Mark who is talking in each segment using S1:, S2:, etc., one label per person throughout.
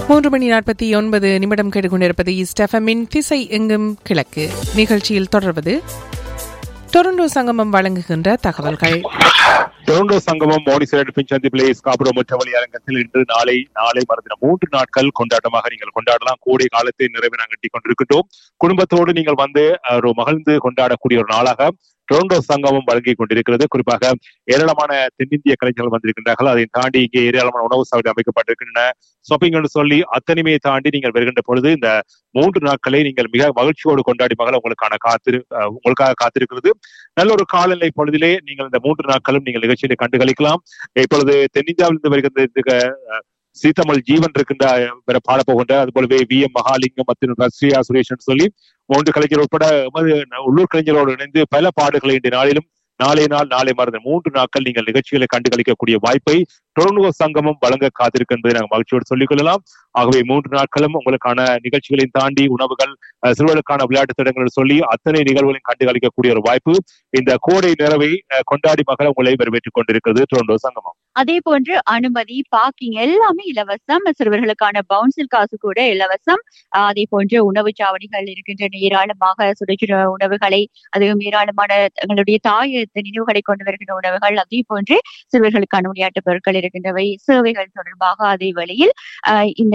S1: மூன்று மணி நாற்பத்தி ஒன்பது நிமிடம் கேட்டுக்கொண்டிருப்பது ஸ்டெஃபமின் திசை எங்கும் கிழக்கு நிகழ்ச்சியில் தொடர்வது டொரண்டோ சங்கமம் வழங்குகின்ற தகவல்கள்
S2: டொரண்டோ சங்கமம் மோனிசரட் பின்சந்தி பிளேஸ் காபுரம் முற்றவழி அரங்கத்தில் இன்று நாளை நாளை மறுதினம் மூன்று நாட்கள் கொண்டாட்டமாக நீங்கள் கொண்டாடலாம் கோடை காலத்தை நிறைவு நாங்கள் கட்டி கொண்டிருக்கின்றோம் குடும்பத்தோடு நீங்கள் வந்து அஹ், ஒரு மகிழ்ந்து கொண்டாடக்கூடிய ஒரு நாளாக டொரண்டோ சங்கமம் வழங்கி கொண்டிருக்கிறது குறிப்பாக ஏராளமான தென்னிந்திய கலைஞர்கள் வந்திருக்கின்றார்கள் அதை தாண்டி இங்கே ஏராளமான உணவு சாவடி அமைக்கப்பட்டிருக்கின்றன ஷாப்பிங் என்று சொல்லி அத்தனையுமே தாண்டி நீங்கள் வருகின்ற பொழுது இந்த மூன்று நாட்களை நீங்கள் மிக மகிழ்ச்சியோடு கொண்டாடி மகள் உங்களுக்கான காத்திரு அஹ், உங்களுக்காக காத்திருக்கிறது நல்ல ஒரு காலநிலை பொழுதிலே நீங்கள் இந்த மூன்று நாட்களும் நீங்கள் நிகழ்ச்சியை கண்டுகளிக்கலாம் இப்பொழுது தென்னிந்தியாவிலிருந்து வருகின்ற இந்த, அஹ், சீதமல் ஜீவன் இருக்கின்ற வர பாட போகின்ற அது போலவே வி எம் மகாலிங்கம் மற்றும் ரஸ்ரியா சுரேஷன் சொல்லி மூன்று கலைஞர் உட்பட எமது உள்ளூர் கலைஞரோடு இணைந்து பல பாடுகளை இன்றைய நாளிலும் நாளை நாள் நாளை மறந்து மூன்று நாட்கள் நீங்கள் நிகழ்ச்சிகளை கண்டுகளிக்கக்கூடிய வாய்ப்பை டொரண்டோ சங்கமம் வழங்க காத்திருக்கு என்பதை நாங்கள் மகிழ்ச்சியோடு சொல்லிக் கொள்ளலாம் ஆகவே மூன்று நாட்களும் உங்களுக்கான நிகழ்ச்சிகளையும் தாண்டி உணவுகள் அஹ், சிறுவர்களுக்கான விளையாட்டு திட்டங்கள் சொல்லி அத்தனை நிகழ்வுகளையும் கண்டுகளிக்கக்கூடிய ஒரு வாய்ப்பு இந்த கோடை நிறைவை அஹ், கொண்டாடி மகள் உங்களை வரவேற்றுக் கொண்டிருக்கிறது டொரண்டோ சங்கமம்
S3: அதே போன்று அனுமதி பார்க்கிங் எல்லாமே இலவசம் சிறுவர்களுக்கான பவுன்சில் காசு கூட இலவசம் ஆஹ் அதே போன்று உணவு சாவடிகள் இருக்கின்றன ஏராளமாக சுடச்சுட உணவுகளை அதுவும் ஏராளமான தங்களுடைய தாயத்து நினைவுகளை கொண்டு வருகின்ற உணவுகள் அதே போன்று சிறுவர்களுக்கான விளையாட்டு பொருட்கள் இருக்கின்றவை சேவைகள் தொடர்பாக அதே வழியில் ஆஹ் இந்த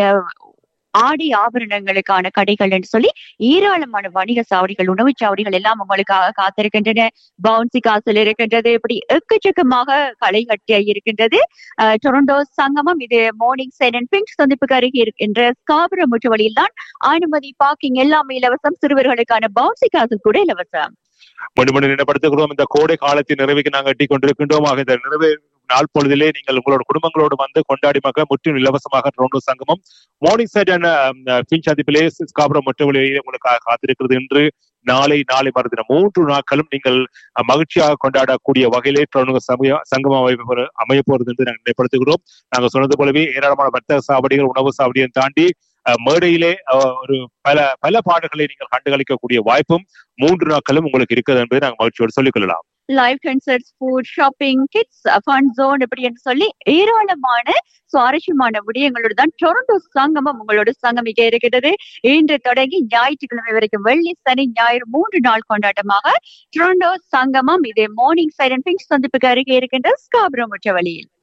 S3: ஆடை ஆபரணங்களுக்கான கடைகள் என்று சொல்லி ஏராளமான வணிக சாவடிகள் உணவுச் சாவடிகள் எல்லாம் உங்களுக்காக காத்திருக்கின்றன பவுன்சி காசில் இருக்கின்றது இப்படி எக்கச்சக்கமாக களை கட்டி இருக்கின்றது அஹ், டொரண்டோ சங்கமம் இது மார்னிங் சைன் அண்ட் பிங்க் சந்திப்புக்கு அருகே இருக்கின்ற ஸ்காபுரம் முற்று வழியில் தான் அனுமதி பார்க்கிங் எல்லாமே இலவசம் சிறுவர்களுக்கான பவுன்சி காசு கூட இலவசம்
S2: மீண்டும் மீண்டும் நினைப்படுத்துகிறோம் இந்த கோடை காலத்தின் நிறைவுக்கு நாங்கள் எட்டி கொண்டிருக்கின்றோம் ஆக இந்த நிறைவு நாள் பொழுதிலே நீங்கள் உங்களோட குடும்பங்களோடு வந்து கொண்டாடி மக முற்றிலும் இலவசமாக Toronto Sangamam Morningside and Finch சந்திப்பிலே ஸ்காபுரம் முற்றவழியிலே உங்களுக்காக காத்திருக்கிறது என்று நாளை நாளை மறுதினம் மூன்று நாட்களும் நீங்கள் அஹ், மகிழ்ச்சியாக கொண்டாடக்கூடிய வகையிலே டொரண்டோ சமய சங்கமம் அமைய போற- அமைய போறது என்று நாங்கள் நினைப்படுத்துகிறோம் நாங்கள் சொன்னது போலவே ஏராளமான வர்த்தக சாவடிகள் உணவு சாவடியை தாண்டி அஹ், மேடையிலே அஹ், ஒரு பல பல பாடல்களை நீங்கள் கண்டுகளிக்கக்கூடிய வாய்ப்பும் மூன்று நாட்களும் உங்களுக்கு இருக்குது என்பதை நாங்கள் மகிழ்ச்சியோடு சொல்லிக் கொள்ளலாம்
S3: live concerts food shopping kids fun zone இப்படி என்று சொல்லி ஏராளமான சுவாரஸ்யமான விடயங்களோடு தான் டொரண்டோ சங்கமம் உங்களோட சங்கமிக்க இருக்கிறது இன்று தொடங்கி ஞாயிற்றுக்கிழமை வரைக்கும் வெள்ளி சனி ஞாயிறு மூன்று நாள் கொண்டாட்டமாக டொரண்டோ சங்கமம் இது மார்னிங் சைரன் பிங்க் சந்திப்புக்கு அருகே இருக்கின்ற ஸ்காபுரம் முற்ற வழியில்